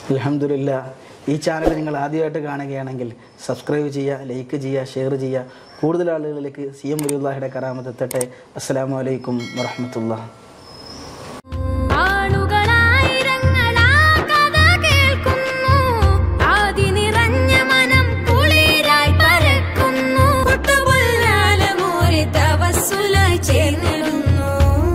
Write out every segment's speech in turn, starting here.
അലഹമില്ല ഈ ചാനൽ നിങ്ങൾ ആദ്യമായിട്ട് കാണുകയാണെങ്കിൽ സബ്സ്ക്രൈബ് ചെയ്യുക ലൈക്ക് ചെയ്യുക ഷെയർ ചെയ്യുക കൂടുതൽ ആളുകളിലേക്ക് സി എം വലിയുള്ളാഹിയുടെ കറാമത്ത് എത്തട്ടെ അസ്സാം വലൈക്കും വറഹമത്തുള്ള ആളുകളായിരങ്ങളാ കഥ കേൾക്കുന്നു ആദി നിറഞ്ഞ മനം കുളിരായി പരക്കുന്നു പൊട്ടുപൊല്ലാലമൂരി തവസ്സുലായി ചേർന്നിടുന്നു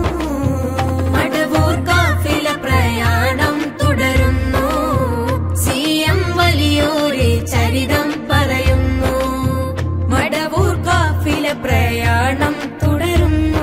മടവൂർ കാഫില പ്രയാണം തുടരുന്നു സി എം വലിയൊരു ചരിതം പറയുന്നു മടവൂർ കാഫില പ്രയാണം തുടരുന്നു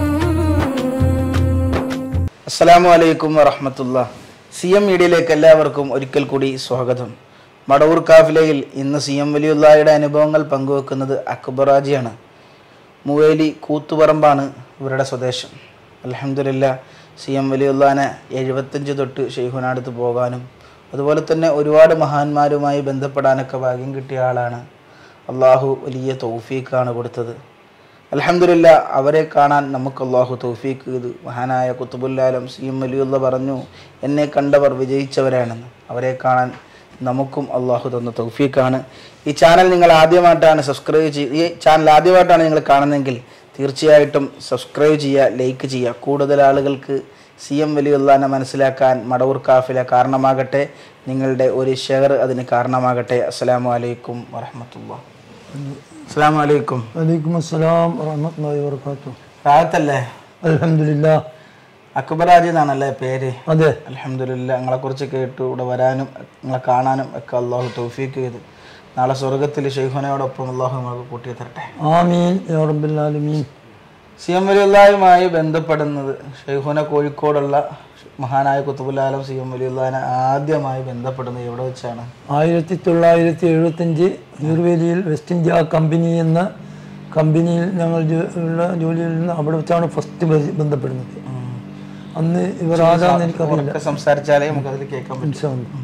അസ്സലാമു അലൈക്കും വറഹമത്തുള്ള സി എം മീഡിയയിലേക്ക് എല്ലാവർക്കും ഒരിക്കൽ കൂടി സ്വാഗതം മടവൂർ കാഫിലയിൽ ഇന്ന് സി എം വലിയുള്ളായുടെ അനുഭവങ്ങൾ പങ്കുവെക്കുന്നത് അക്ബറാജിയാണ് മുവേലി കൂത്തുപറമ്പാണ് ഇവരുടെ സ്വദേശം അലഹമില്ല സി എം വലിയുള്ളാനെ എഴുപത്തഞ്ച് തൊട്ട് ഷെയ്ഖുനാടുത്ത് പോകാനും അതുപോലെ തന്നെ ഒരുപാട് മഹാന്മാരുമായി ബന്ധപ്പെടാനൊക്കെ ഭാഗ്യം കിട്ടിയ ആളാണ് അള്ളാഹു വലിയ തൗഫീഖാണ് കൊടുത്തത് അലഹമില്ല അവരെ കാണാൻ നമുക്ക് അള്ളാഹു തൗഫീഖ് ചെയ്തു മഹാനായ കുത്തുബുല്ലാലം സി എം വലിയുള്ള പറഞ്ഞു എന്നെ കണ്ടവർ വിജയിച്ചവരാണെന്ന് അവരെ കാണാൻ നമുക്കും അള്ളാഹു തന്ന തൗഫീഖാണ് ഈ ചാനൽ നിങ്ങൾ ആദ്യമായിട്ടാണ് സബ്സ്ക്രൈബ് ചെയ്ത് ഈ ചാനൽ ആദ്യമായിട്ടാണ് നിങ്ങൾ കാണുന്നതെങ്കിൽ തീർച്ചയായിട്ടും സബ്സ്ക്രൈബ് ചെയ്യുക ലൈക്ക് ചെയ്യുക കൂടുതൽ ആളുകൾക്ക് സി എം വലിയുള്ളാനെ മനസ്സിലാക്കാൻ മടവൂർ കാഫില കാരണമാകട്ടെ നിങ്ങളുടെ ഒരു ഷെയർ അതിന് കാരണമാകട്ടെ അസ്സലാമു അലൈക്കും വറഹമത്തുള്ള അസ്സലാമു അലൈക്കും വലൈക്കും അസ്സലാം വറഹമത്തുള്ളാഹി വബറകാതുഹു റാഹത്തല്ലേ അൽഹംദുലില്ലാ അക്ബറാജി എന്നാണല്ലേ പേര് അതെ അലഹമില്ല നിങ്ങളെ കുറിച്ച് കേട്ടു ഇവിടെ വരാനും നിങ്ങളെ കാണാനും ഒക്കെ അള്ളാഹു തൗഫീക്ക് ചെയ്തു നാളെ സ്വർഗത്തിൽ ഷെയ്ഖുനയോടൊപ്പം അള്ളാഹു നമുക്ക് കൂട്ടി തരട്ടെ ആമീൻ യാ റബ്ബൽ ആലമീൻ സി എം വലിയുള്ളായുമായി ബന്ധപ്പെടുന്നത് ഷെയ്ഖുന കോഴിക്കോടുള്ള മഹാനായ കുത്തുബുലാലം സി എം വലിയുള്ളാനെ ആദ്യമായി ബന്ധപ്പെടുന്നത് എവിടെ വെച്ചാണ് ആയിരത്തി തൊള്ളായിരത്തി എഴുപത്തഞ്ച് നീർവേലിയിൽ വെസ്റ്റ് ഇന്ത്യ കമ്പനി എന്ന കമ്പനിയിൽ ഞങ്ങൾ ജോ- ഉള്ള ജോലിയിൽ നിന്ന് അവിടെ വെച്ചാണ് ഫസ്റ്റ് ബന്ധപ്പെടുന്നത് അന്ന് ഇവർ ആരാന്ന് എനിക്കറിയില്ല ഒക്കെ സംസാരിച്ചാലേ നമുക്ക് അതിൽ കേൾക്കാൻ പറ്റും ഇൻഷാ അല്ലാ.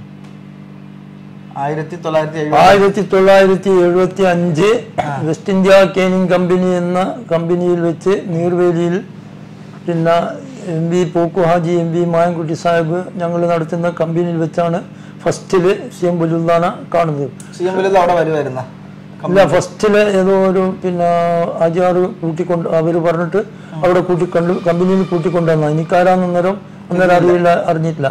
ആയിരത്തി തൊള്ളായിരത്തി എഴുപത് ആയിരത്തി തൊള്ളായിരത്തി എഴുപത്തി അഞ്ച് വെസ്റ്റ് ഇന്ത്യ കേനിങ് കമ്പനി എന്ന കമ്പനിയിൽ വെച്ച് നീർവേലിയിൽ പിന്നെ M P Pokku Haji M P Mayankutty Sahib ഞങ്ങൾ നടത്തുന്ന കമ്പനിയിൽ വെച്ചാണ് ഫസ്റ്റിൽ സി എം ബലുല്ലാന കാണുന്നത് സി എം വലിയുള്ള അവിടെ വരുമായിരുന്ന ഇല്ല ഫസ്റ്റിൽ ഏതോ ഒരു പിന്നെ ആചാറ് കൂട്ടിക്കൊണ്ട് അവർ പറഞ്ഞിട്ട് അവിടെ കൂട്ടി കണ്ടു കമ്പനിയിൽ കൂട്ടിക്കൊണ്ടുവന്ന എനിക്കാരാന്ന് അന്നേരം അന്നേരം അറിയില്ല അറിഞ്ഞിട്ടില്ല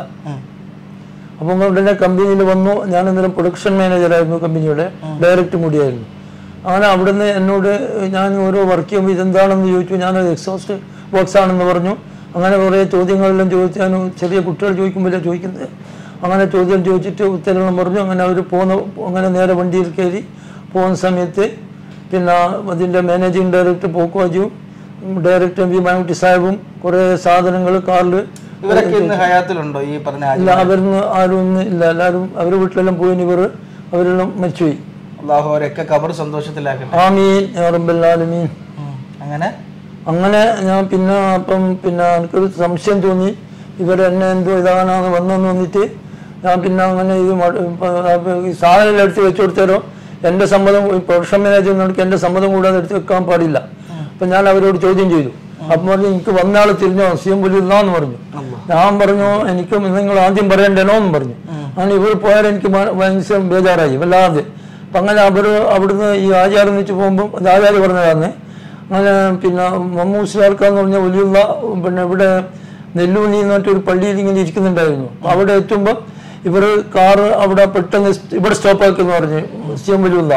അപ്പം ഉടനെ കമ്പനിയിൽ വന്നു ഞാൻ അന്നേരം പ്രൊഡക്ഷൻ മാനേജറായിരുന്നു കമ്പനിയുടെ ഡയറക്റ്റ് കൂടിയായിരുന്നു അങ്ങനെ അവിടുന്ന് എന്നോട് ഞാൻ ഓരോ വർക്ക് ചെയ്യുമ്പോൾ ഇതെന്താണെന്ന് ചോദിച്ചു ഞാനത് എക്സോസ്റ്റ് ബോക്സ് ആണെന്ന് പറഞ്ഞു അങ്ങനെ കുറേ ചോദ്യങ്ങളെല്ലാം ചോദിച്ചു ഞാൻ ചെറിയ കുട്ടികൾ ചോദിക്കുമ്പോഴേ ചോദിക്കുന്നത് അങ്ങനെ ചോദ്യം ചോദിച്ചിട്ട് ഉത്തരങ്ങളും പറഞ്ഞു അങ്ങനെ അവർ പോകുന്ന അങ്ങനെ നേരെ വണ്ടിയിൽ കയറി പോകുന്ന സമയത്ത് പിന്നെ അതിൻ്റെ മാനേജിങ് ഡയറക്ടർ പോക്കുവാജുവും ഡയറക്ടർ എം വി മാൻകുട്ടി സാഹിബും കുറേ സാധനങ്ങൾ കാറിൽ ഇവരൊക്കെ ഇന്ന് ഹയാത്തിലുണ്ടോ ഈ പറഞ്ഞ ഇല്ല അവരൊന്നും ആരും ഒന്നും ഇല്ല എല്ലാവരും അവരുടെ വീട്ടിലെല്ലാം പോയി ഇവർ അവരെല്ലാം മരിച്ചുപോയി അള്ളാഹു അവരൊക്കെ കബർ സന്തോഷത്തിലാക്കട്ടെ ആമീൻ യാ റബ്ബൽ ആലമീൻ ഉം. അങ്ങനെ അങ്ങനെ ഞാൻ പിന്നെ അപ്പം പിന്നെ എനിക്കൊരു സംശയം തോന്നി ഇവരെന്നെ എന്തോ ഇതാകാനാണ് വന്നെന്ന് വന്നിട്ട് ഞാൻ പിന്നെ അങ്ങനെ ഇത് മ- ഇപ്പൊ ഈ സാധനം എടുത്ത് വെച്ച് കൊടുത്തരോ എൻ്റെ സമ്മതം പ്രൊഫഷൻ മാനേജർ എനിക്ക് എൻ്റെ സമ്മതം കൂടാതെ എടുത്ത് വെക്കാൻ പാടില്ല അപ്പം ഞാൻ അവരോട് ചോദ്യം ചെയ്തു അപ്പം പറഞ്ഞു എനിക്ക് വന്ന ആൾ തിരിഞ്ഞോ സി എം പുലിന്നാന്ന് പറഞ്ഞു ഞാൻ പറഞ്ഞു എനിക്ക് നിങ്ങൾ ആദ്യം പറയണ്ടേനോ എന്ന് പറഞ്ഞു അങ്ങനെ ഇവർ പോയാൽ എനിക്ക് മ- ഭയങ്കര ബേജാറായി വല്ലാതെ അപ്പം അങ്ങനെ അവർ അവിടുന്ന് ഈ ആചാരം വെച്ച് പോകുമ്പോൾ അത് ആചാര്യ പറഞ്ഞതാണ് അങ്ങനെ പിന്നെ മമ്മൂസിലാർക്കാന്ന് പറഞ്ഞ വലിയുള്ള പിന്നെ ഇവിടെ നെല്ലൂണി എന്ന് പറഞ്ഞിട്ട് ഒരു പള്ളിയിൽ ഇങ്ങനെ ഇരിക്കുന്നുണ്ടായിരുന്നു അപ്പൊ അവിടെ എത്തുമ്പോൾ ഇവർ കാറ് അവിടെ പെട്ടെന്ന് സ്റ്റ് ഇവിടെ സ്റ്റോപ്പാക്കി എന്ന് പറഞ്ഞു സി എം വലിയുള്ള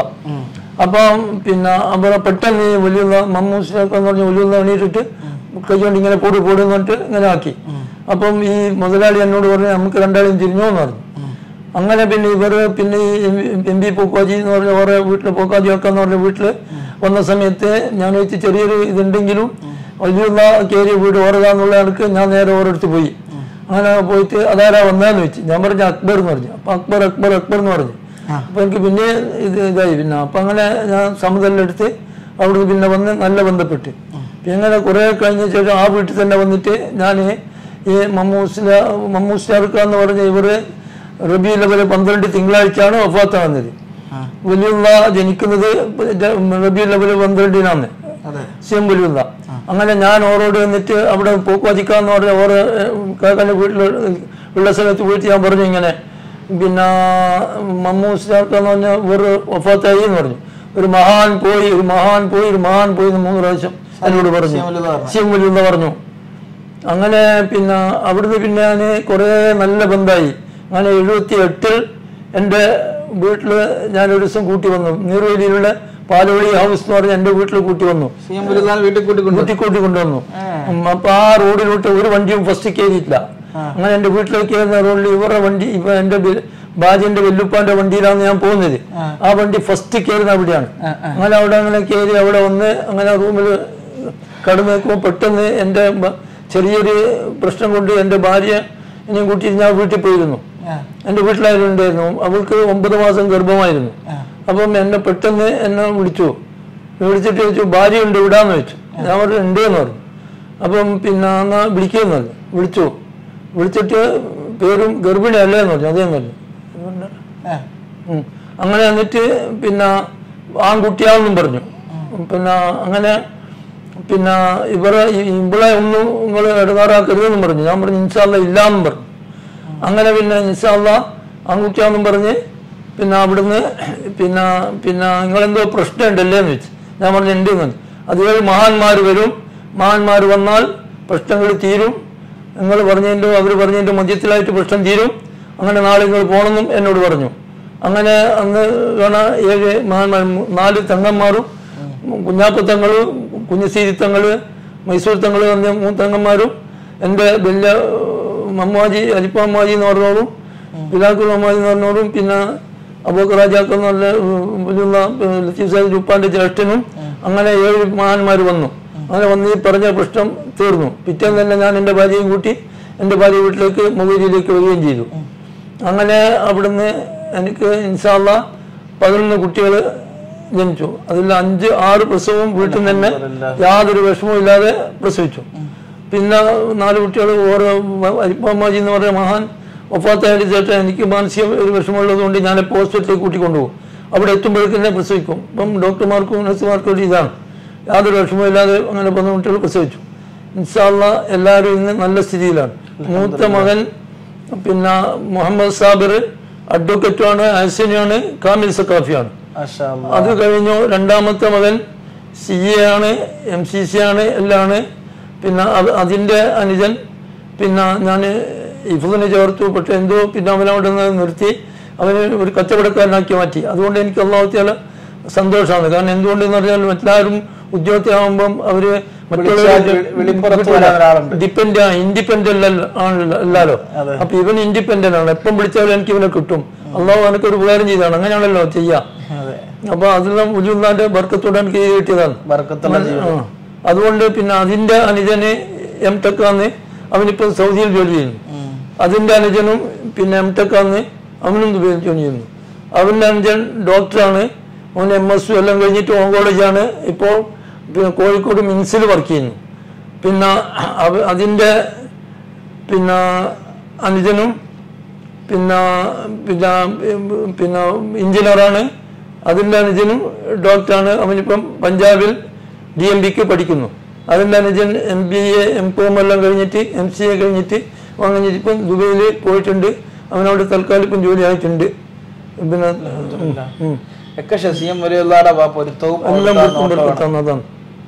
അപ്പം പിന്നെ അവിടെ പെട്ടെന്ന് ഈ വലിയുള്ള മമ്മൂസിലാർക്കാന്ന് പറഞ്ഞ വലിയുള്ള എണീറ്റിട്ട് കൈകൊണ്ട് ഇങ്ങനെ പോടി പോടി എന്ന് പറഞ്ഞിട്ട് ഇങ്ങനെ ആക്കി അപ്പം ഈ മുതലാളി എന്നോട് പറഞ്ഞു നമുക്ക് രണ്ടാളും തിരിഞ്ഞോ എന്ന് പറഞ്ഞു അങ്ങനെ പിന്നെ ഇവര് പിന്നെ ഈ എം പി പൂക്കോജി എന്ന് പറഞ്ഞ ഓരോ വീട്ടിൽ പൂക്കാജി ഒക്കെ എന്ന് പറഞ്ഞ വീട്ടിൽ വന്ന സമയത്ത് ഞാൻ വെച്ച് ചെറിയൊരു ഇതുണ്ടെങ്കിലും വലിയുള്ള കയറിയ വീട് ഓരതാന്നുള്ള കണക്ക് ഞാൻ നേരെ ഓരോരുത്ത് പോയി അങ്ങനെ പോയിട്ട് അതാരാ വന്നതെന്ന് വെച്ച് ഞാൻ പറഞ്ഞു അക്ബർ എന്ന് പറഞ്ഞു അപ്പൊ അക്ബർ അക്ബർ അക്ബർ എന്ന് പറഞ്ഞു അപ്പൊ എനിക്ക് പിന്നെ ഇത് ഇതായി പിന്നെ അപ്പൊ അങ്ങനെ ഞാൻ സമുദ്രത്തിലെടുത്ത് അവിടുന്ന് പിന്നെ വന്ന് നല്ല ബന്ധപ്പെട്ട് പിന്നെ അങ്ങനെ കുറെ കഴിഞ്ഞ ശേഷം ആ വീട്ടിൽ തന്നെ വന്നിട്ട് ഞാൻ ഈ മമ്മൂസില മമ്മൂസിലാർക്ക എന്ന് പറഞ്ഞ ഇവര് റബി ലെവല് പന്ത്രണ്ട് തിങ്കളാഴ്ചയാണ് വഫാത്താകുന്നത് വലിയുള്ള ജനിക്കുന്നത് റബി ലെവല് പന്ത്രണ്ടിനാണ് അതെ സിയം വലിയുള്ള അങ്ങനെ ഞാൻ ഓരോട് വന്നിട്ട് അവിടെ പോക്കുവതിക്കാന്ന് പറഞ്ഞ ഓരോ കാക്കാൻ്റെ വീട്ടിൽ ഉള്ള സ്ഥലത്ത് പോയിട്ട് ഞാൻ പറഞ്ഞു ഇങ്ങനെ പിന്നെ മമ്മൂസിനാർക്കെന്ന് പറഞ്ഞ ഒരു ഒഫത്തായി എന്ന് പറഞ്ഞു ഒരു മഹാൻ പോയി ഒരു മഹാൻ പോയി ഒരു മഹാൻ പോയി എന്ന് മൂന്ന് പ്രാവശ്യം എന്നോട് പറഞ്ഞു സിയമലുദ പറഞ്ഞു. സിയമലുദ പറഞ്ഞു അങ്ങനെ പിന്നെ അവിടുന്ന് പിന്നെ ഞാൻ കുറേ നല്ല ബന്ധമായി അങ്ങനെ എഴുപത്തി എട്ടിൽ എൻ്റെ വീട്ടിൽ ഞാനൊരു ദിവസം കൂട്ടി വന്നു നീർവേലിയിലുള്ള പാലവഴി ഹൗസ് എന്ന് പറഞ്ഞ എൻ്റെ വീട്ടിൽ കൂട്ടി വന്നു സി എം വലുതാണ് വീട്ടിൽ കൂട്ടിക്കൊണ്ട് കൂട്ടിക്കൂട്ടി കൊണ്ടുവന്നു ഉം, അപ്പൊ ആ റോഡിലോട്ട് ഒരു വണ്ടിയും ഫസ്റ്റ് കയറിയിട്ടില്ല അങ്ങനെ എന്റെ വീട്ടിലേക്ക് കയറുന്ന റോഡിൽ ഇവരുടെ വണ്ടി ഇപ്പൊ എന്റെ ബി- ബാജിന്റെ വെല്ലുപ്പാന്റെ വണ്ടിയിലാണ് ഞാൻ പോകുന്നത് ആ വണ്ടി ഫസ്റ്റ് കയറുന്ന അവിടെയാണ് അങ്ങനെ അവിടെ അങ്ങനെ കയറി അവിടെ വന്ന് അങ്ങനെ റൂമിൽ കടന്നു നിൽക്കുമ്പോൾ പെട്ടെന്ന് എന്റെ ബ- ചെറിയൊരു പ്രശ്നം കൊണ്ട് എന്റെ ഭാര്യ ഇനിയും കൂട്ടി ഞാൻ വീട്ടിൽ പോയിരുന്നു എന്റെ വീട്ടിലായാലും ഉണ്ടായിരുന്നു അവൾക്ക് ഒമ്പത് മാസം ഗർഭമായിരുന്നു അപ്പം എന്നെ പെട്ടെന്ന് എന്നെ വിളിച്ചു വിളിച്ചിട്ട് ചോദിച്ചു ഭാര്യ ഉണ്ട് വിടാന്ന് വെച്ചു ഞാൻ പറഞ്ഞു ഉണ്ട് എന്ന് പറഞ്ഞു അപ്പം പിന്നെ എന്നാ വിളിക്കുമെന്ന് പറഞ്ഞു വിളിച്ചു വിളിച്ചിട്ട് പേരും ഗർഭിണി അല്ലേ എന്ന് പറഞ്ഞു അതേന്ന് പറഞ്ഞു ഉം. അങ്ങനെ എന്നിട്ട് പിന്നെ ആൺകുട്ടിയാണെന്നും പറഞ്ഞു പിന്നെ അങ്ങനെ പിന്നെ ഇവരെ ഈ- ഇവളെ ഒന്നും നിങ്ങൾ ഇടങ്ങാറാക്കരുതെന്നും പറഞ്ഞു ഞാൻ പറഞ്ഞു ഇൻഷാല്ല ഇല്ലാന്നും പറഞ്ഞു അങ്ങനെ പിന്നെ ഇൻഷാല്ല ആൺകുട്ടിയാണെന്നും പറഞ്ഞ് പിന്നെ അവിടുന്ന് പിന്നെ പിന്നെ നിങ്ങളെന്തോ പ്രശ്നമുണ്ടല്ലേ എന്ന് വെച്ച് ഞാൻ പറഞ്ഞു ഉണ്ട് എന്ന് പറഞ്ഞു അതുവഴി മഹാന്മാർ വരും മഹാന്മാർ വന്നാൽ പ്രശ്നങ്ങൾ തീരും നിങ്ങൾ പറഞ്ഞതിൻ്റെ അവർ പറഞ്ഞതിൻ്റെ മധ്യത്തിലായിട്ട് പ്രശ്നം തീരും അങ്ങനെ നാളെ നിങ്ങൾ പോകണമെന്നും എന്നോട് പറഞ്ഞു അങ്ങനെ അന്ന് കാണാ ഏഴ് മഹാന്മാർ നാല് തങ്ങന്മാരും കുഞ്ഞാപ്പത്തങ്ങള് കുഞ്ഞുസീരിത്തങ്ങള് മൈസൂർ തങ്ങള് പറഞ്ഞ മൂന്ന് തങ്ങന്മാരും എൻ്റെ വലിയ മമ്മാജി അരിപ്പമ്മാജി എന്ന് പറഞ്ഞോളും പിലാക്കുൽ മമ്മാജി എന്ന് പറഞ്ഞോളും പിന്നെ അബൂക്ക് രാജാക്കൾ എന്ന് പറഞ്ഞ വലിയുള്ള ലത്തീഫ് സാഹിബ് ഉപ്പാന്റെ ജ്യേഷ്ഠനും അങ്ങനെ ഏഴ് മഹാന്മാർ വന്നു അങ്ങനെ വന്ന് ഈ പറഞ്ഞ പ്രശ്നം തീർന്നു പിറ്റേന്ന് തന്നെ ഞാൻ എൻ്റെ ഭാര്യയും കൂട്ടി എൻ്റെ ഭാര്യ വീട്ടിലേക്ക് മൊബൈലിലേക്ക് വരികയും ചെയ്തു അങ്ങനെ അവിടുന്ന് എനിക്ക് ഇൻഷാല്ല പതിനൊന്ന് കുട്ടികൾ ജനിച്ചു അതിൽ അഞ്ച് ആറ് പ്രസവവും വീട്ടിൽ നിന്ന് തന്നെ യാതൊരു വിഷമവും ഇല്ലാതെ പ്രസവിച്ചു പിന്നെ നാല് കുട്ടികൾ ഓരോ അരിപ്പമ്മാജി എന്ന് പറയുന്ന മഹാൻ ഒപ്പാത്തായിട്ട് ചേട്ടൻ എനിക്ക് മാനസിക ഒരു വിഷമമുള്ളത് കൊണ്ട് ഞാൻ ഇപ്പോൾ ഹോസ്പിറ്റലിലേക്ക് കൂട്ടിക്കൊണ്ടുപോകും അവിടെ എത്തുമ്പോഴേക്കും തന്നെ പ്രസവിക്കും ഇപ്പം ഡോക്ടർമാർക്കും നഴ്സുമാർക്കും ഒരു ഇതാണ് യാതൊരു വിഷമവും ഇല്ലാതെ അങ്ങനെ പതിനൊന്ന് കുട്ടികൾ പ്രസവിച്ചു ഇൻഷാല്ല എല്ലാവരും ഇന്ന് നല്ല സ്ഥിതിയിലാണ് മൂത്ത മകൻ പിന്നെ മുഹമ്മദ് സാബിർ അഡ്വക്കറ്റുമാണ് ഹസനിയാണ് കാമിൽ സക്കാഫിയാണ് മാഷാ അല്ലാ. അത് കഴിഞ്ഞു രണ്ടാമത്തെ മകൻ സി എ ആണ് എം സി സി ആണ് എല്ലാം ആണ് പിന്നെ അത് അതിൻ്റെ അനുജൻ പിന്നെ ഞാൻ ഇഫുദിനെ ചേർത്തു പക്ഷെ എന്തോ പിന്നെ അവനവിടെ നിന്ന് നിർത്തി അവന് ഒരു കച്ചവടക്കാരനാക്കി മാറ്റി അതുകൊണ്ട് എനിക്ക് അള്ളാഹത്തിയാല സന്തോഷമാണ് കാരണം എന്തുകൊണ്ടെന്ന് പറഞ്ഞാൽ മറ്റെല്ലാവരും ഉദ്യോഗത്തിലാവുമ്പം അവര് വിളിച്ചാൽ വി- വിളിപ്പുറത്ത് വരാൻ ഒരാളുണ്ട്. ഡിപ്പെൻഡ് ഇൻഡിപെൻഡന്റ് ആണല്ലോ അല്ലല്ലോ അപ്പൊ ഇവൻ ഇൻഡിപെൻഡന്റ് ആണ് എപ്പം വിളിച്ചാലും എനിക്ക് ഇവനെ കിട്ടും അള്ളാഹു എനിക്ക് ഒരു ഉപകാരം ചെയ്താണ് അങ്ങനെയാണല്ലോ ചെയ്യാ അതെ അപ്പൊ അതെല്ലാം ഉജുല്ലാന്റെ ബർക്കത്തോടെ എനിക്ക് ഇത് കിട്ടിയതാണ് ബർക്കത്തുള്ള ജീവിതം ആ. അതുകൊണ്ട് പിന്നെ അതിന്റെ അനുജന് എം ടെക്കാന്ന് അവനിപ്പോ സൗദിയിൽ ജോലി ചെയ്യുന്നു അതിന്റെ അനുജനും പിന്നെ എം ടെക്കാന്ന് അവനും ദുബൈയിൽ ജോലി ചെയ്യുന്നു അവന്റെ അനുജൻ ഡോക്ടറാണ് അവൻ എം എസ് എല്ലാം കഴിഞ്ഞിട്ട് ഓങ്കോളജിയാണ് ഇപ്പോൾ പിന്നെ കോഴിക്കോട് മിൻസിൽ വർക്ക് ചെയ്യുന്നു പിന്നെ അവ- അതിന്റെ പിന്നെ അനുജനും പിന്നെ പിന്നെ പിന്നെ എഞ്ചിനീയറാണ് അതിൻ്റെ അനുജനും ഡോക്ടറാണ് അവനിപ്പം പഞ്ചാബിൽ ഡി എം ബിക്ക് പഠിക്കുന്നു അതിൻ്റെ അനുജൻ M B A M com എല്ലാം കഴിഞ്ഞിട്ട് എം സി എ കഴിഞ്ഞിട്ട് അവൻ കഴിഞ്ഞിട്ട് ഇപ്പം ദുബൈയിൽ പോയിട്ടുണ്ട് അവനവിടെ തൽക്കാലം ഇപ്പം ജോലി ആയിട്ടുണ്ട് പിന്നെ ഉം, ഉം. ഒക്കെ ഷസിയം വലിയുള്ള പൊരുത്തവും എല്ലാം അവിടുത്തെ കൊടുക്കും നോട്ടവുമാണ്. തന്നതാണ്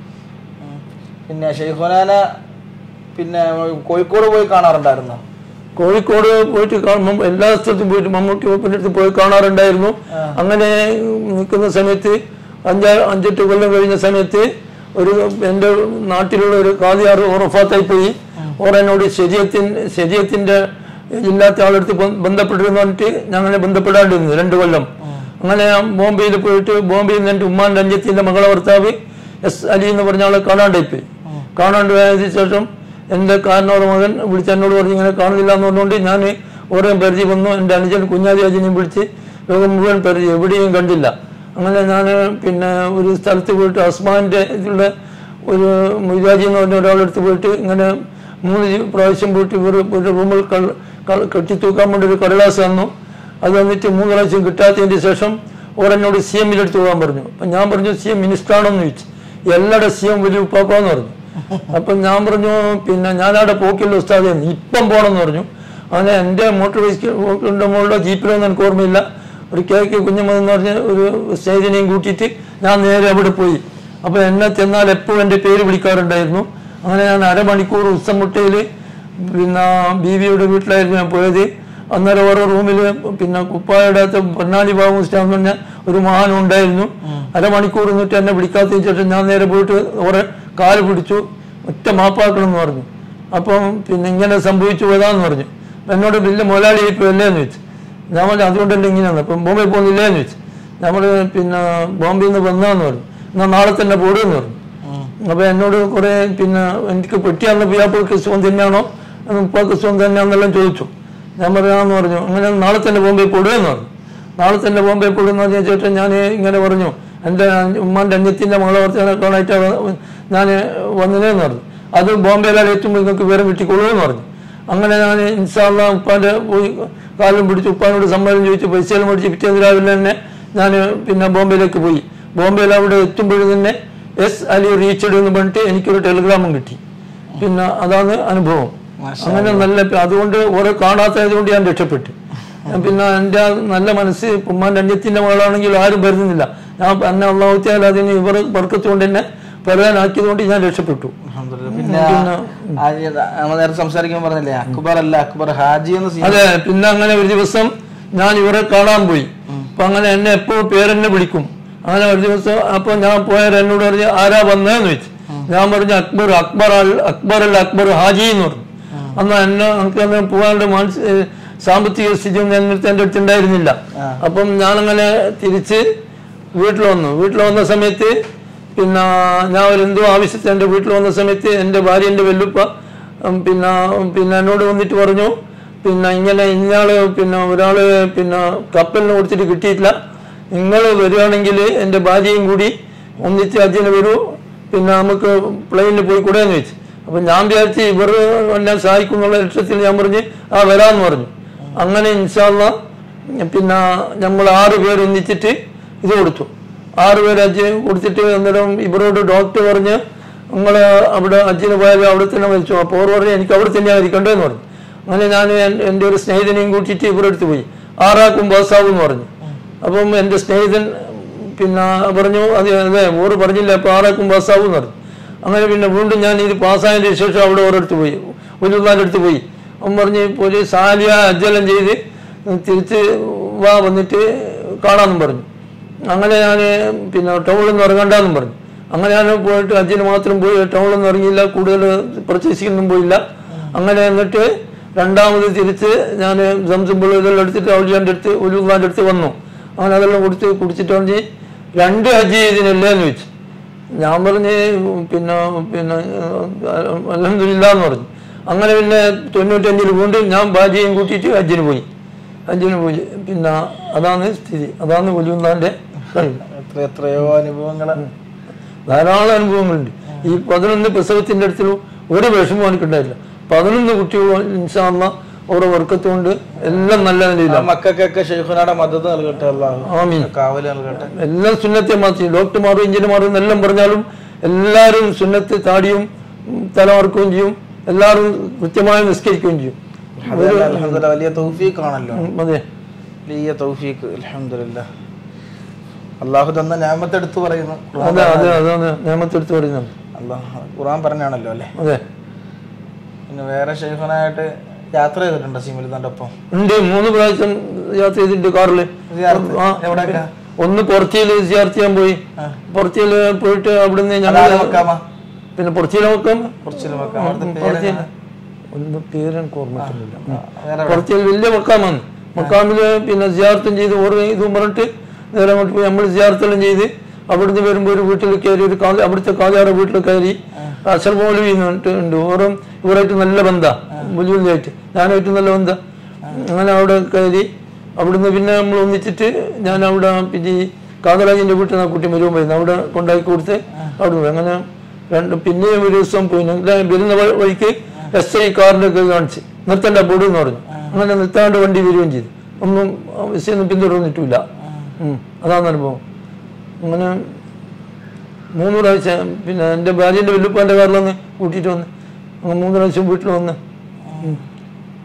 പിന്നെ ഷെയ്ഖുനാന പിന്നെ കോഴിക്കോട് പോയി കാണാറുണ്ടായിരുന്നു കോഴിക്കോട് പോയിട്ട് കാണുമ്പം എല്ലാ സ്ഥലത്തും പോയിട്ട് മമ്മൂട്ടി ഒപ്പിൻ്റെ അടുത്ത് പോയി കാണാറുണ്ടായിരുന്നു അങ്ങനെ നിൽക്കുന്ന സമയത്ത് അഞ്ചാ അഞ്ചെട്ട് കൊല്ലം കഴിഞ്ഞ സമയത്ത് ഒരു എൻ്റെ നാട്ടിലുള്ള ഒരു കാതിയാറ് ഉറഫാത്തായി പോയി ഓർ എന്നോട് ശരീരത്തിൻ ശരീരത്തിൻ്റെ ഇല്ലാത്ത ആളെടുത്ത് ബ- ബന്ധപ്പെട്ടിരുന്നു പറഞ്ഞിട്ട് ഞങ്ങളെ ബന്ധപ്പെടാണ്ടിരുന്നു രണ്ട് കൊല്ലം അങ്ങനെ ഞാൻ ബോംബെയിൽ പോയിട്ട് ബോംബെയിൽ നിന്ന് എൻ്റെ ഉമ്മാൻ്റെ അഞ്ചത്തിൻ്റെ മകളെ ഭർത്താവ് എസ് അലി എന്ന് പറഞ്ഞ ആളെ കാണാണ്ടായി പോയി കാണാണ്ട് പോയതിന് ശേഷം എൻ്റെ കാരണവർ മകൻ വിളിച്ച് എന്നോട് പറഞ്ഞ് ഇങ്ങനെ കാണുന്നില്ല എന്ന് പറഞ്ഞുകൊണ്ട് ഞാൻ ഓരോ പരിധി വന്നു എൻ്റെ അനുജൻ കുഞ്ഞാലി അജിനെയും വിളിച്ച് ലോകം മുഴുവൻ പരിധി എവിടെയും കണ്ടില്ല അങ്ങനെ ഞാൻ പിന്നെ ഒരു സ്ഥലത്ത് പോയിട്ട് അസ്മാൻ്റെ ഇതിലുള്ള ഒരു മുജാജി എന്ന് പറഞ്ഞ ഒരാളെടുത്ത് പോയിട്ട് ഇങ്ങനെ മൂന്ന് ജി- പ്രാവശ്യം പോയിട്ട് ഇവർ ഒരു റൂമിൽ കൾ- കൾ- കെട്ടിത്തൂക്കാൻ വേണ്ടി ഒരു കടലാസ് തന്നു അത് വന്നിട്ട് മൂന്ന് പ്രാവശ്യം കിട്ടാത്തതിന് ശേഷം ഓർ എന്നോട് സി എമ്മിലെടുത്ത് പോകാൻ പറഞ്ഞു അപ്പം ഞാൻ പറഞ്ഞു സി എം മിനിസ്റ്ററാണോന്ന് ചോദിച്ചു എല്ലാവരുടെ സി എം വലിയ ഉപ്പാപ്പാന്ന് പറഞ്ഞു അപ്പം ഞാൻ പറഞ്ഞു പിന്നെ ഞാനവിടെ പോക്കില്ല ഉസ്താദെ ഇപ്പം പോകണമെന്ന് പറഞ്ഞു അങ്ങനെ എൻ്റെ മോട്ടോർ ബൈക്കിൻ്റെ മുകളിലോ ജീപ്പിലോ എനിക്ക് ഓർമ്മയില്ല ഒരു കേക്ക് കുഞ്ഞമ്മ എന്ന് പറഞ്ഞ ഒരു സ്നേഹിതനെയും കൂട്ടിയിട്ട് ഞാൻ നേരെ അവിടെ പോയി അപ്പോൾ എന്നെ ചെന്നാൽ എപ്പോഴും എൻ്റെ പേര് വിളിക്കാറുണ്ടായിരുന്നു അങ്ങനെ ഞാൻ അരമണിക്കൂർ ഉച്ചമുട്ടയിൽ പിന്നെ ബീവിയുടെ വീട്ടിലായിരുന്നു ഞാൻ പോയത് അന്നേരം ഓരോ റൂമിൽ പിന്നെ കുപ്പായുടെ അകത്ത് പൊന്നാലി ബാബു മുസ്റ്റാൻ എന്ന് പറഞ്ഞ ഒരു മഹാൻ ഉണ്ടായിരുന്നു അരമണിക്കൂർ നിന്നിട്ട് എന്നെ വിളിക്കാത്തതിന് ശേഷം ഞാൻ നേരെ പോയിട്ട് ഓരോ കാല് പിടിച്ചു ഒറ്റ മാപ്പാക്കണം എന്ന് പറഞ്ഞു അപ്പം പിന്നെ ഇങ്ങനെ സംഭവിച്ചു പോയതാന്ന് പറഞ്ഞു അപ്പൊ എന്നോട് വലിയ മുതലാളി ഇപ്പോൾ അല്ലേന്ന് വെച്ചു ഞാൻ പറഞ്ഞു അതുകൊണ്ടല്ലേ ഇങ്ങനെയാണ് അപ്പം ബോംബെ പോകുന്നില്ലേന്ന് വെച്ചു നമ്മൾ പിന്നെ ബോംബെയിൽ നിന്ന് വന്നാന്ന് പറഞ്ഞു എന്നാൽ നാളെ തന്നെ പോടുമെന്ന് പറഞ്ഞു അപ്പൊ എന്നോട് കുറെ പിന്നെ എനിക്ക് പെട്ടിയാന്ന് പിയാപ്പിൾക്ക് സുഖം തന്നെയാണോ ഉപ്പാക്ക് സുഖം തന്നെയാണെന്നെല്ലാം ചോദിച്ചു ഞാൻ പറയാമെന്ന് പറഞ്ഞു അങ്ങനെ നാളെ തന്നെ ബോംബെ കൊടുവെന്ന് പറഞ്ഞു നാളെ തന്നെ ബോംബെ കൊടുന്ന് പറഞ്ഞ ചേട്ടൻ ഞാൻ ഇങ്ങനെ പറഞ്ഞു എൻ്റെ ഉമ്മാൻ്റെ അന്യത്തിൻ്റെ മകളെ ഓർത്തിനൊക്കെ ഞാൻ വന്നതേന്ന് പറഞ്ഞു അത് ബോംബെയിലാണ് എത്തുമ്പോൾ നിങ്ങൾക്ക് വിവരം കിട്ടിക്കൊള്ളുമെന്ന് പറഞ്ഞു അങ്ങനെ ഞാൻ ഇൻഷാല്ല ഉപ്പാൻ്റെ പോയി കാലം പിടിച്ച് ഉപ്പാനോട് സമ്മതം ചോദിച്ചു പൈസയെല്ലാം മേടിച്ച് പിറ്റേന്ന് രാവിലെ തന്നെ ഞാൻ പിന്നെ ബോംബെയിലേക്ക് പോയി ബോംബെയിൽ അവിടെ എത്തുമ്പോഴും തന്നെ എസ് അലി റീച്ചഡ് എന്ന് പറഞ്ഞിട്ട് എനിക്കൊരു ടെലിഗ്രാമും കിട്ടി പിന്നെ അതാണ് അനുഭവം അങ്ങനെ നല്ല അതുകൊണ്ട് ഓരോ കാണാത്തത് കൊണ്ട് ഞാൻ രക്ഷപ്പെട്ടു പിന്നെ എൻ്റെ ആ നല്ല മനസ്സ് ഉമ്മാൻ്റെ അന്യത്തിൻ്റെ മകളാണെങ്കിൽ ആരും വരുന്നില്ല ഞാൻ എന്നെ അള്ളാഹുത്താൽ അതിന് ഇവർ വർക്കത്തുകൊണ്ട് എന്നെ പറയാനാക്കിയത് കൊണ്ട് ഞാൻ രക്ഷപ്പെട്ടു അൽഹംദുലില്ലാ. പിന്നെ ആ- നമ്മൾ നേരത്തെ സംസാരിക്കാൻ പറഞ്ഞില്ലേ അക്ബർ അല്ല അക്ബർ ഹാജി എന്ന് സി- അതെ പിന്നെ അങ്ങനെ ഒരു ദിവസം ഞാൻ ഇവരെ കാണാൻ പോയി അപ്പൊ അങ്ങനെ എന്നെ എപ്പോഴും പേരെന്നെ വിളിക്കും അങ്ങനെ ഒരു ദിവസം അപ്പൊ ഞാൻ പോയാൽ എന്നോട് പറഞ്ഞ് ആരാ വന്നതെന്ന് വെച്ച് ഞാൻ പറഞ്ഞു അക്ബർ അക്ബർ അൽ അക്ബർ അല്ല അക്ബർ ഹാജി എന്ന് പറഞ്ഞു അന്ന് എന്നെ എനിക്ക് അന്ന് പോകാനുള്ള മാനസ ഏഹ് സാമ്പത്തിക സ്ഥിതി ഒന്നും എൻ്റെ അടുത്ത് എൻ്റെ അടുത്ത് ഉണ്ടായിരുന്നില്ല അപ്പം ഞാനങ്ങനെ തിരിച്ച് വീട്ടിൽ വന്നു വീട്ടിൽ വന്ന സമയത്ത് പിന്നെ ഞാൻ ഒരു എന്തോ ആവശ്യത്തിന് എൻ്റെ വീട്ടിൽ വന്ന സമയത്ത് എൻ്റെ ഭാര്യൻ്റെ വെല്ലുപ്പ ഉം, പിന്നെ പിന്നെ എന്നോട് വന്നിട്ട് പറഞ്ഞു പിന്നെ ഇങ്ങനെ ഇന്നയാള് പിന്നെ ഒരാള് പിന്നെ കപ്പലിന് കൊടുത്തിട്ട് കിട്ടിയിട്ടില്ല നിങ്ങൾ വരികയാണെങ്കിൽ എൻ്റെ ഭാര്യയും കൂടി ഒന്നിച്ച് അജിന് വരൂ പിന്നെ നമുക്ക് പ്ലെയിനിൽ പോയി കൂടെ എന്ന് വെച്ച് അപ്പം ഞാൻ വിചാരിച്ച് ഇവർ എന്നെ സഹായിക്കും എന്നുള്ള ലക്ഷ്യത്തിൽ ഞാൻ പറഞ്ഞ് ആ വരാമെന്ന് പറഞ്ഞു അങ്ങനെ ഇൻഷാല്ല പിന്നെ നമ്മൾ ആറ് പേര് ഒന്നിച്ചിട്ട് ഇത് കൊടുത്തു ആറ് പേര് അജ്ജ് കൊടുത്തിട്ട് അന്നേരം ഇവരോട് ഡോക്ടർ പറഞ്ഞ് നിങ്ങൾ അവിടെ അജ്ജിന് പോയാൽ അവിടെ തന്നെ മരിച്ചു അപ്പോൾ അവർ പറഞ്ഞു എനിക്ക് അവിടെ തന്നെ ആയിരിക്കണ്ടേന്ന് പറഞ്ഞു അങ്ങനെ ഞാൻ എൻ- എൻ്റെ ഒരു സ്നേഹിതനെയും കൂട്ടിയിട്ട് ഇവരുടെ അടുത്ത് പോയി ആറാക്കും പാസ്സാവും എന്ന് പറഞ്ഞു അപ്പം എൻ്റെ സ്നേഹിതൻ പിന്നെ പറഞ്ഞു അത് അതെ ഓറ് പറഞ്ഞില്ല അപ്പോൾ ആറാക്കും പാസ്സാവും എന്ന് പറഞ്ഞു അങ്ങനെ പിന്നെ വീണ്ടും ഞാൻ ഇത് പാസ്സായതിന് ശേഷം അവിടെ ഓരോരുത്ത് പോയി ഒലുദാൻ്റെ അടുത്ത് പോയി അവൻ പറഞ്ഞ് പോലീസ് സാലിയ അജ്ജലം ചെയ്ത് തിരിച്ച് വാ വന്നിട്ട് കാണാമെന്നും പറഞ്ഞു അങ്ങനെ ഞാൻ പിന്നെ ടൗണിൽ നിന്ന് ഇറങ്ങണ്ടെന്നും പറഞ്ഞു അങ്ങനെ ഞാൻ പോയിട്ട് അജ്ജിന് മാത്രം പോയി ടൗണിൽ നിന്ന് ഇറങ്ങിയില്ല കൂടുതൽ പർച്ചേസിങ്ങൊന്നും പോയില്ല അങ്ങനെ എന്നിട്ട് രണ്ടാമത് തിരിച്ച് ഞാൻ സംസം ഇതെല്ലാം എടുത്തിട്ട് ഔലിയാൻ്റെ അടുത്ത് ഉലുഖാൻ്റെ അടുത്ത് വന്നു അങ്ങനെ അതെല്ലാം കൊടുത്ത് കുടിച്ചിട്ട് പറഞ്ഞ് രണ്ട് ഹജ്ജ് ഇതിനല്ലേ എന്ന് വെച്ചു ഞാൻ പറഞ്ഞ് പിന്നെ പിന്നെ അലഹമില്ല എന്ന് പറഞ്ഞു അങ്ങനെ പിന്നെ തൊണ്ണൂറ്റഞ്ചിൽ വീണ്ടും ഞാൻ ഭാര്യയും കൂട്ടിയിട്ട് ഹജ്ജിന് പോയി ഹജ്ജിന് പോയി പിന്നെ അതാണ് സ്ഥിതി അതാണ് ഒലിയുന്നാൻ്റെ കളി എത്ര എത്രയോ അനുഭവങ്ങൾ ധാരാളം അനുഭവങ്ങളുണ്ട് ഈ പതിനൊന്ന് പ്രസവത്തിന്റെ അടുത്തും ഒരു വിഷമം എനിക്കുണ്ടായില്ല പതിനൊന്ന് കുട്ടികൾ ഇൻഷാല്ല ഓരോ വർക്കത്തുകൊണ്ട് എല്ലാം നല്ല നിലയിലാണ് മക്കൾക്കൊക്കെ ഷെയ്ഖുനാടെ മദത് നൽകട്ടെ അള്ളാഹു ആമീൻ. കാവല് നൽകട്ടെ എല്ലാം സുന്നത്തെ മാറ്റി ഡോക്ടർമാരും എഞ്ചിനീയർമാരും എല്ലാം പറഞ്ഞാലും എല്ലാവരും സുന്നത്ത് താടിയും ഉം, തലമറക്കുകയും ചെയ്യും എല്ലാവരും കൃത്യമായി നിസ്കരിക്കുകയും ചെയ്യും അതല്ല, അൽഹംദുലില്ലാ, വലിയ തൗഫീഖ് ആണല്ലോ ഉം, അതെ വലിയ തൗഫീഖ് അൽഹംദുലില്ലാ അള്ളാഹു തന്ന ഞാമത്ത് എടുത്തു പറയുന്നു ഖുർആൻ അതെ അതെ അതാണ് നിയമത്തെടുത്ത് പറയുന്നത് അള്ളാഹ് ഖുർആൻ പറഞ്ഞാണല്ലോ അല്ലേ അതെ പിന്നെ വേറെ ഷെയ്ഖുനായിട്ട് യാത്ര ചെയ്തിട്ടുണ്ടോ സിമിലിതാൻ്റെ ഒപ്പം ഉണ്ട് മൂന്ന് പ്രാവശ്യം യാത്ര ചെയ്തിട്ടുണ്ട് കാറിൽ സിയാറത്ത്? ആ, എവിടെയൊക്കെ? ഒന്ന് പൊറച്ചിയിൽ യാത്ര ചെയ്യാൻ പോയി പൊറച്ചിയിൽ പോയിട്ട് അവിടുന്ന് ഞങ്ങൾ അതായത് മക്കാമ പിന്നെ പൊറച്ചിയിൽ നോക്കാം കുറച്ചിൽ മക്കാം അവിടുത്തെ പൊറച്ചിയിൽ പേരെന്താ? ഒന്നും പേരെനിക്ക് ഓർമ്മയില്ല വേറെ കുറച്ചിൽ വലിയ മക്കാമാണ് മക്കാമില് പിന്നെ സിയാർത്തും ചെയ്ത് ഓരോ ഇതും പറഞ്ഞിട്ട് നേരെ അങ്ങോട്ട് പോയി നമ്മൾ സിയാർത്തെല്ലാം ചെയ്ത് അവിടുന്ന് വരുമ്പോൾ ഒരു വീട്ടിൽ കയറി ഒരു കാ അവിടുത്തെ കാജാറ വീട്ടിൽ കയറി അസൽ മൗലവി എന്ന് പറഞ്ഞിട്ട് ഉണ്ട് ഓരോ ഇവരായിട്ട് നല്ല ബന്ധ മുലുവിലായിട്ട് ഞാനായിട്ട് നല്ല ബന്ധ അങ്ങനെ അവിടെ കയറി അവിടുന്ന് പിന്നെ നമ്മൾ ഒന്നിച്ചിട്ട് ഞാൻ അവിടെ പിന്നെ ഈ കാതരാജിന്റെ വീട്ടിൽ നിന്ന് ആ കുട്ടി മരുവും വരുന്നത് അവിടെ കൊണ്ടാക്കി കൊടുത്ത് അവിടെ പോയി അങ്ങനെ രണ്ട് പിന്നെയും ഒരു ദിവസം പോയി ഞങ്ങൾ വരുന്ന വ- വഴിക്ക് എസ് ഐ കാറിന്റെ ഒക്കെ കാണിച്ച് നിർത്തേണ്ട ബോർഡ് എന്ന് പറഞ്ഞു അങ്ങനെ നിർത്താണ്ട് വണ്ടി വരികയും ചെയ്തു ഒന്നും വിഷയൊന്നും പിന്തുടർന്നിട്ടില്ല ഉം, അതാണ് അനുഭവം അങ്ങനെ മൂന്ന് പ്രാവശ്യം പിന്നെ എൻ്റെ ഭാര്യൻ്റെ വല്ലുപ്പാൻ്റെ കാറിൽ വന്ന് കൂട്ടിയിട്ട് വന്ന് അങ്ങനെ മൂന്ന് പ്രാവശ്യം വീട്ടിൽ വന്ന് ഉം.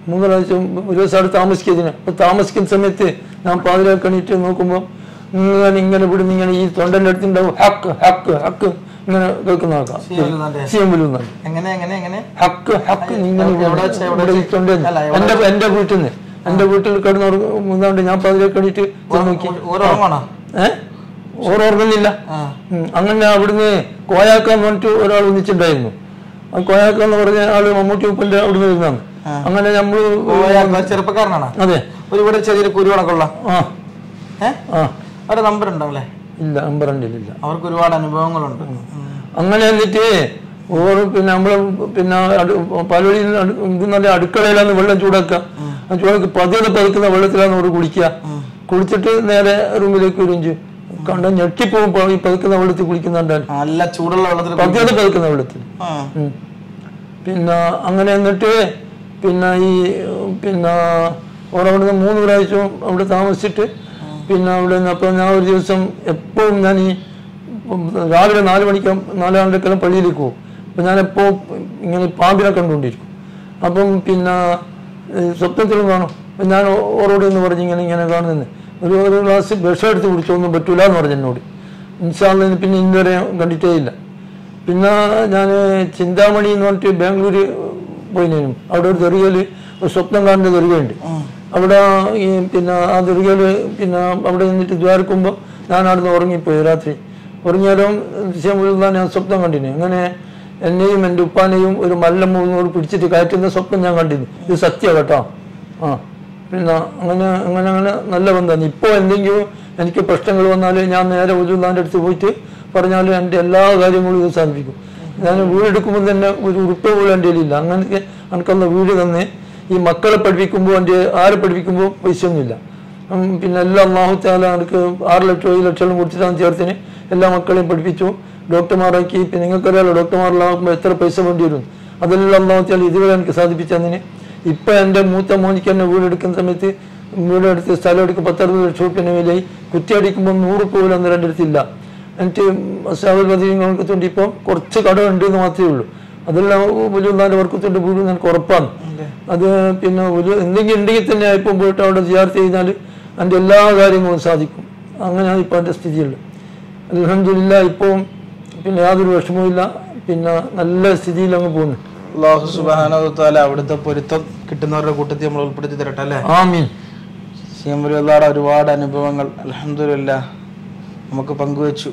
മൂന്ന് പ്രാവശ്യം ഒരു ദിവസം അവിടെ താമസിക്കുന്നതിന് അപ്പൊ താമസിക്കുന്ന സമയത്ത് ഞാൻ പാതിരാക്ക് എണീറ്റ് നോക്കുമ്പോൾ ഇങ്ങനെ ഇങ്ങനെ ഇവിടുന്ന് ഇങ്ങനെ ഈ തൊണ്ടൻ്റെ അടുത്തുണ്ടാവും ഹക്ക് ഹക്ക് ഹക്ക് ഇങ്ങനെ കേൾക്കുന്ന ആൾക്കാർ വലുതാന്റെ. സി എം വലുതാണ് എങ്ങനെ എങ്ങനെ എങ്ങനെ ഹക്ക് ഹക്ക് ഇങ്ങനെ എവിടെ വെച്ചാ, എവിടെ ഇവിടെ ഈ വെച്ചാ? തൊണ്ടയിൽ അല്ല, എവിടെ എന്റെ എന്റെ വീട്ടിൽ നിന്ന് എന്റെ വീട്ടിൽ കിടന്നുറങ്ങുന്നതുകൊണ്ട് ഞാൻ പാതിരാക്ക് എണീറ്റ് ചെന്ന് നോക്കി ഓരോമാണോ ഏഹ് ഓരോർക്കുന്നില്ല ആ ഉം. അങ്ങനെ അവിടുന്ന് കോയാക്കാന്ന് പറഞ്ഞിട്ട് ഒരാൾ ഒന്നിച്ചിട്ടുണ്ടായിരുന്നു ആ കോയാക്ക എന്ന് പറഞ്ഞ ആള് മമ്മൂട്ടി ഉപ്പന്റെ അവിടുന്ന് വരുന്നതാണ് അങ്ങനെ നമ്മള് ഓ, ചെറുപ്പക്കാരനാണോ അതെ ഒരു ഇവിടെ ചെറിയൊരു കുരുവണക്കുള്ള ആ ഏഹ് ആ അവരുടെ നമ്പർ ഉണ്ടല്ലേ ഇല്ല നമ്പറില്ല അവർക്ക് ഒരുപാട് അനുഭവങ്ങളുണ്ട് അങ്ങനെ എന്നിട്ട് ഓരോ പിന്നെ നമ്മള് പിന്നെ പലവഴിയിൽ ഇതെന്ന് പറഞ്ഞാൽ അടുക്കളയിലാണ് വെള്ളം ചൂടാക്കുക ആ ചൂടാക്കി പതിയെ പതുക്കുന്ന വെള്ളത്തിലാണ് അവർ കുളിക്കുക കുളിച്ചിട്ട് നേരെ റൂമിലേക്ക് വരും ചെയ്യും കണ്ട ഞെട്ടിപ്പോകും ഈ പതുക്കുന്ന വെള്ളത്തിൽ കുളിക്കുന്നുണ്ടാൽ നല്ല ചൂടുള്ള വെള്ളത്തിൽ പതിയെ പതുക്കുന്ന വെള്ളത്തിൽ ആ. ഉം. പിന്നെ അങ്ങനെ എന്നിട്ട് പിന്നെ ഈ പിന്നെ ഓരവിടെ മൂന്ന് പ്രാവശ്യം അവിടെ താമസിച്ചിട്ട് പിന്നെ അവിടെ നിന്ന് അപ്പം ഞാൻ ഒരു ദിവസം എപ്പോഴും ഞാൻ ഈ ഉം, രാവിലെ നാല് മണിക്ക് നാലാണ്ടക്കെല്ലാം പള്ളിയിലേക്ക് പോകും അപ്പം ഞാൻ എപ്പോൾ ഇങ്ങനെ പാമ്പിനെ കണ്ടുകൊണ്ടിരിക്കും അപ്പം പിന്നെ ഏ, സ്വപ്നത്തിലും കാണും അപ്പം ഞാൻ ഓ- ഓരോട് എന്ന് പറഞ്ഞ് ഇങ്ങനെ ഇങ്ങനെ കാണുന്നത് ഒരു ഒരു ഗ്ലാസ് വിഷം എടുത്ത് കുടിച്ചൊന്നും പറ്റൂല എന്ന് പറഞ്ഞു എന്നോട് ഇൻഷാല്ല പിന്നെ ഇന്നുവരെ കണ്ടിട്ടേ ഇല്ല പിന്നെ ഞാൻ ചിന്താമണി എന്ന് പറഞ്ഞിട്ട് ബാംഗ്ലൂര് പോയിനും അവിടെ ഒരു ദർഗയില് ഒരു സ്വപ്നം കാണുന്ന ദർഗയുണ്ട് അവിടെ ഈ പിന്നെ ആ ദർഗയില് പിന്നെ അവിടെ നിന്നിട്ട് ദ്വാരക്കുമ്പോൾ ഞാൻ അവിടുന്ന് ഉറങ്ങിപ്പോയി രാത്രി ഉറങ്ങിയാലും ദിശ മുഴുവൻ ഞാൻ സ്വപ്നം കണ്ടിന് അങ്ങനെ എന്നെയും എൻ്റെ ഉപ്പാനെയും ഒരു മല്ല മൂന്നോട് പിടിച്ചിട്ട് കയറ്റുന്ന സ്വപ്നം ഞാൻ കണ്ടിരുന്നു ഇത് സത്യം കേട്ടോ ആ പിന്നെ അങ്ങനെ അങ്ങനെ അങ്ങനെ നല്ല ബന്ധമാണ് ഇപ്പോൾ എന്തെങ്കിലും എനിക്ക് പ്രശ്നങ്ങൾ വന്നാൽ ഞാൻ നേരെ ഉജുല്ലാൻ്റെ അടുത്ത് പോയിട്ട് പറഞ്ഞാൽ എൻ്റെ എല്ലാ കാര്യങ്ങളും ഇത് സാധിപ്പിക്കും ഞാൻ വീടെടുക്കുമ്പോൾ തന്നെ ഒരു ഉറുപ്പ പോലും എൻ്റെ കയ്യിലില്ല അങ്ങനെയൊക്കെ എനിക്കൊന്ന് വീട് തന്നെ ഈ മക്കളെ പഠിപ്പിക്കുമ്പോൾ എൻ്റെ ആരെ പഠിപ്പിക്കുമ്പോൾ പൈസ ഒന്നുമില്ല ഉം, പിന്നെ എല്ലാ അള്ളാഹുത്താല എനിക്ക് ആറ് ലക്ഷം ഏഴ് ലക്ഷം കൊടുത്തിട്ടാണ് ചേർത്തിന് എല്ലാ മക്കളെയും പഠിപ്പിച്ചു ഡോക്ടർമാരാക്കി പിന്നെ നിങ്ങൾക്കറിയാലോ ഡോക്ടർമാരിലാകുമ്പോൾ എത്ര പൈസ വേണ്ടി വരും അതെല്ലാം അള്ളാഹുത്താല ഇതുവരെ എനിക്ക് സാധിപ്പിച്ചതിന് ഇപ്പം എൻ്റെ മൂത്ത മോനിക്ക് തന്നെ വീടെടുക്കുന്ന സമയത്ത് വീടെടുത്ത് സ്ഥലം എടുക്കും പത്തറുപത് ലക്ഷം റുപ്യൻ്റെ വിലയായി കുറ്റി അടിക്കുമ്പോൾ നൂറ് പോലും അന്ന് എൻ്റെ അടുത്തില്ല എന്നിട്ട് സാവൽ പതിനൊക്കെ ഇപ്പോൾ കുറച്ച് കടം ഉണ്ട് എന്ന് മാത്രമേ ഉള്ളൂ അതെല്ലാം വലിയ നാല് വർക്കത്തുണ്ട് വീട് എനിക്ക് ഉറപ്പാണ് അത് പിന്നെ ഒരു എന്തെങ്കിലും ഉണ്ടെങ്കിൽ തന്നെ ഇപ്പം പോയിട്ട് അവിടെ ജിയാർത്ത് ചെയ്താൽ എൻ്റെ എല്ലാ കാര്യങ്ങളും സാധിക്കും അങ്ങനെയാണ് ഇപ്പോൾ എൻ്റെ സ്ഥിതിയുള്ളത് അലഹമില്ല ഇപ്പോൾ പിന്നെ യാതൊരു വിഷമവും ഇല്ല പിന്നെ നല്ല സ്ഥിതിയിൽ അങ്ങ് പോകുന്നു അള്ളാഹു സുബാന അവിടുത്തെ പൊരുത്തം കിട്ടുന്നവരുടെ കൂട്ടത്തിൽ നമ്മൾ ഉൾപ്പെടുത്തി തരട്ടെ അല്ലേ ആമീൻ സിയമ്പുലുള്ളാടെ ഒരുപാട് അനുഭവങ്ങൾ അലഹമില്ല നമുക്ക് പങ്കുവച്ചു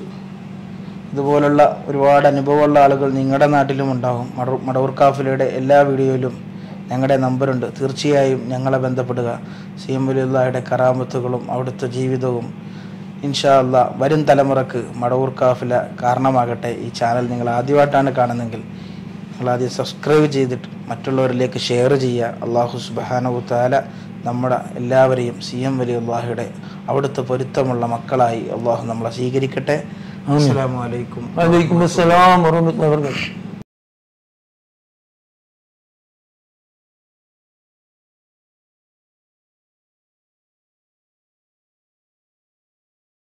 ഇതുപോലുള്ള ഒരുപാട് അനുഭവമുള്ള ആളുകൾ നിങ്ങളുടെ നാട്ടിലും ഉണ്ടാകും മട- മടവൂർ കാഫിലയുടെ എല്ലാ വീഡിയോയിലും ഞങ്ങളുടെ നമ്പറുണ്ട് തീർച്ചയായും ഞങ്ങളെ ബന്ധപ്പെടുക സിയമ്പുലുള്ളായുടെ കറാമത്തുകളും അവിടുത്തെ ജീവിതവും ഇൻഷാ അല്ലാ വരും തലമുറക്ക് മടവൂർ കാഫില കാരണമാകട്ടെ ഈ ചാനൽ നിങ്ങൾ ആദ്യമായിട്ടാണ് കാണുന്നതെങ്കിൽ നിങ്ങൾ ആദ്യം സബ്സ്ക്രൈബ് ചെയ്തിട്ട് മറ്റുള്ളവരിലേക്ക് ഷെയർ ചെയ്യുക അള്ളാഹു സുബാനവു താല നമ്മുടെ എല്ലാവരെയും സി എം വലി അള്ളാഹുയുടെ അവിടുത്തെ പൊരുത്തമുള്ള മക്കളായി അള്ളാഹു നമ്മളെ സ്വീകരിക്കട്ടെ അസ്സലാമു അലൈക്കും വലൈക്കും അസ്സലാം വറഹ്മത്തുള്ളാഹി വബറകാതുഹു